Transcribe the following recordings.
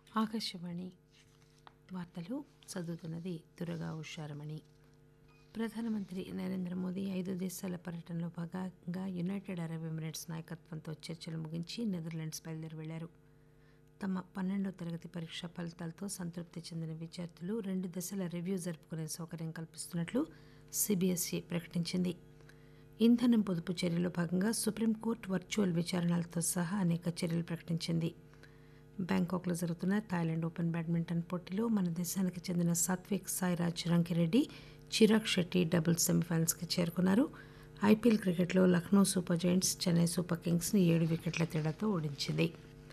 ఆకాశవాణి వార్తలు చదువుతున్నది దురగా ఉషారమణి ప్రధానమంత్రి నరేంద్ర మోదీ ఐదు దేశాల పర్యటనలో భాగంగా యునైటెడ్ అరబ్ ఎమిరేట్స్ నాయకత్వంతో చర్చలు ముగించి నెదర్లాండ్స్ బయలుదేరి వెళ్లారు తమ పన్నెండో తరగతి పరీక్ష ఫలితాలతో సంతృప్తి చెందిన విద్యార్థులు రెండు దశల రివ్యూ జరుపుకునే సౌకర్యం కల్పిస్తున్నట్లు సిబిఎస్ఈ ప్రకటించింది ఇంధనం పొదుపు చర్యలో భాగంగా సుప్రీంకోర్టు వర్చువల్ విచారణలతో సహా అనేక చర్యలు ప్రకటించింది బ్యాంకాక్లో జరుగుతున్న థాయిలాండ్ ఓపెన్ బ్యాడ్మింటన్ పోటీలో మన దేశానికి చెందిన సాత్విక్ సాయిరాజ్ రంకిరెడ్డి చిరాగ్ షెట్టి డబుల్స్ సెమీఫైనల్స్కి చేరుకున్నారు ఐపీఎల్ క్రికెట్లో Lucknow super giants Chennai super కింగ్స్ని ఏడు వికెట్ల తేడాతో ఓడించింది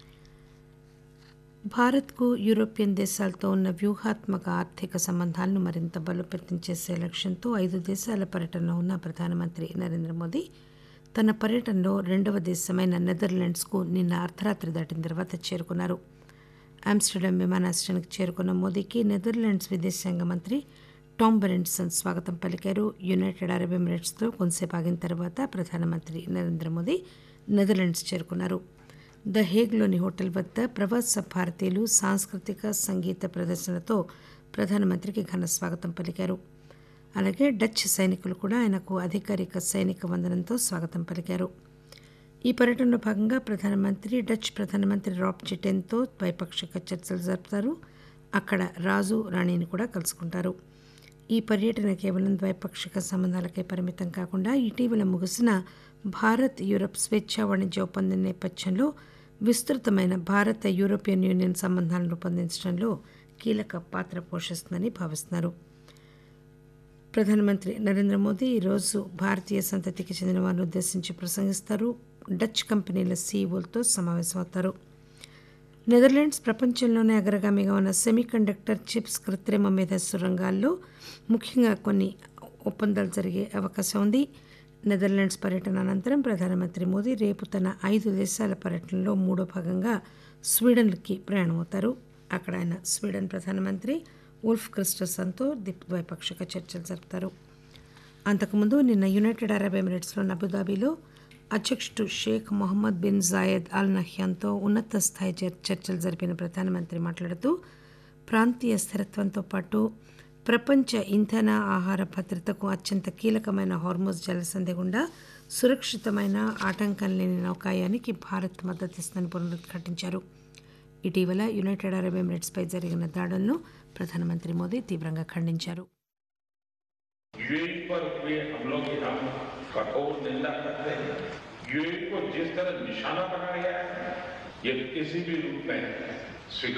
భారత్కు యూరోపియన్ దేశాలతో ఉన్న వ్యూహాత్మక ఆర్థిక సంబంధాలను మరింత బలోపేతం చేసే లక్ష్యంతో ఐదు దేశాల పర్యటనలో ఉన్న ప్రధానమంత్రి నరేంద్ర మోదీ తన పర్యటనలో రెండవ దేశమైన నెదర్లాండ్స్కు నిన్న అర్ధరాత్రి దాటిన తర్వాత చేరుకున్నారు ఆమ్స్టర్డామ్ విమానాశ్రయానికి చేరుకున్న మోదీకి నెదర్లాండ్స్ విదేశాంగ మంత్రి టామ్ బెరెంట్సన్ స్వాగతం పలికారు యునైటెడ్ అరబ్ ఎమిరేట్స్తో కొంతసేపు ఆగిన తర్వాత ప్రధానమంత్రి నరేంద్ర మోదీ నెదర్లాండ్స్ చేరుకున్నారు ద హేగ్లోని హోటల్ వద్ద ప్రవాస భారతీయులు సాంస్కృతిక సంగీత ప్రదర్శనలతో ప్రధానమంత్రికి ఘన స్వాగతం పలికారు అలాగే డచ్ సైనికులు కూడా ఆయనకు అధికారిక సైనిక వందనంతో స్వాగతం పలికారు ఈ పర్యటనలో భాగంగా ప్రధానమంత్రి డచ్ ప్రధానమంత్రి రాబ్ చిటెన్తో ద్వైపాక్షిక చర్చలు జరుపుతారు అక్కడ రాజు రాణిని కూడా కలుసుకుంటారు ఈ పర్యటన కేవలం ద్వైపాక్షిక సంబంధాలకే పరిమితం కాకుండా ఇటీవల ముగిసిన భారత్ యూరప్ స్వేచ్ఛా వాణిజ్య ఒప్పందం నేపథ్యంలో విస్తృతమైన భారత యూరోపియన్ యూనియన్ సంబంధాలను రూపొందించడంలో కీలక పాత్ర పోషిస్తుందని భావిస్తున్నారు ప్రధానమంత్రి నరేంద్ర మోదీ ఈరోజు భారతీయ సంతతికి చెందిన వారిని ఉద్దేశించి ప్రసంగిస్తారు డచ్ కంపెనీల సీఈఓలతో సమావేశమవుతారు నెదర్లాండ్స్ ప్రపంచంలోనే అగ్రగామిగా ఉన్న సెమీకండక్టర్ చిప్స్ కృత్రిమ మేధస్సు రంగాల్లో ముఖ్యంగా కొన్ని ఒప్పందాలు జరిగే అవకాశం ఉంది నెదర్లాండ్స్ పర్యటన అనంతరం ప్రధానమంత్రి మోదీ రేపు తన ఐదు దేశాల పర్యటనలో మూడో భాగంగా స్వీడన్కి ప్రయాణమవుతారు అక్కడ ఆయన స్వీడన్ ప్రధానమంత్రి ఉల్ఫ్ క్రిస్టసన్తో ద్వైపాక్షిక చర్చలు జరుపుతారు అంతకుముందు నిన్న యునైటెడ్ అరబ్ ఎమిరేట్స్లోని అబుదాబిలో అధ్యక్షుడు Sheikh Mohammed bin Zayed Al నహ్యాన్తో ఉన్నత స్థాయి చర్చలు జరిపిన ప్రధానమంత్రి మాట్లాడుతూ ప్రాంతీయ స్థిరత్వంతో పాటు ప్రపంచ ఇంధన ఆహార భద్రతకు అత్యంత కీలకమైన హార్మోజ్ జలసంధి గుండా సురక్షితమైన ఆటంకం లేని నౌకాయానికి భారత్ మద్దతిస్తుందని పునరుద్ఘాటించారు ఇటీవల యునైటెడ్ అరబ్ ఎమిరేట్స్పై జరిగిన దాడులను ప్రధానమంత్రి మోదీ తీవ్రంగా ఖండించారు यूएई पर हुए हमलों की हम कठोर निंदा करते हैं यूएई को जिस तरह निशाना बनाया गया है ये किसी भी रूप में स्वीकार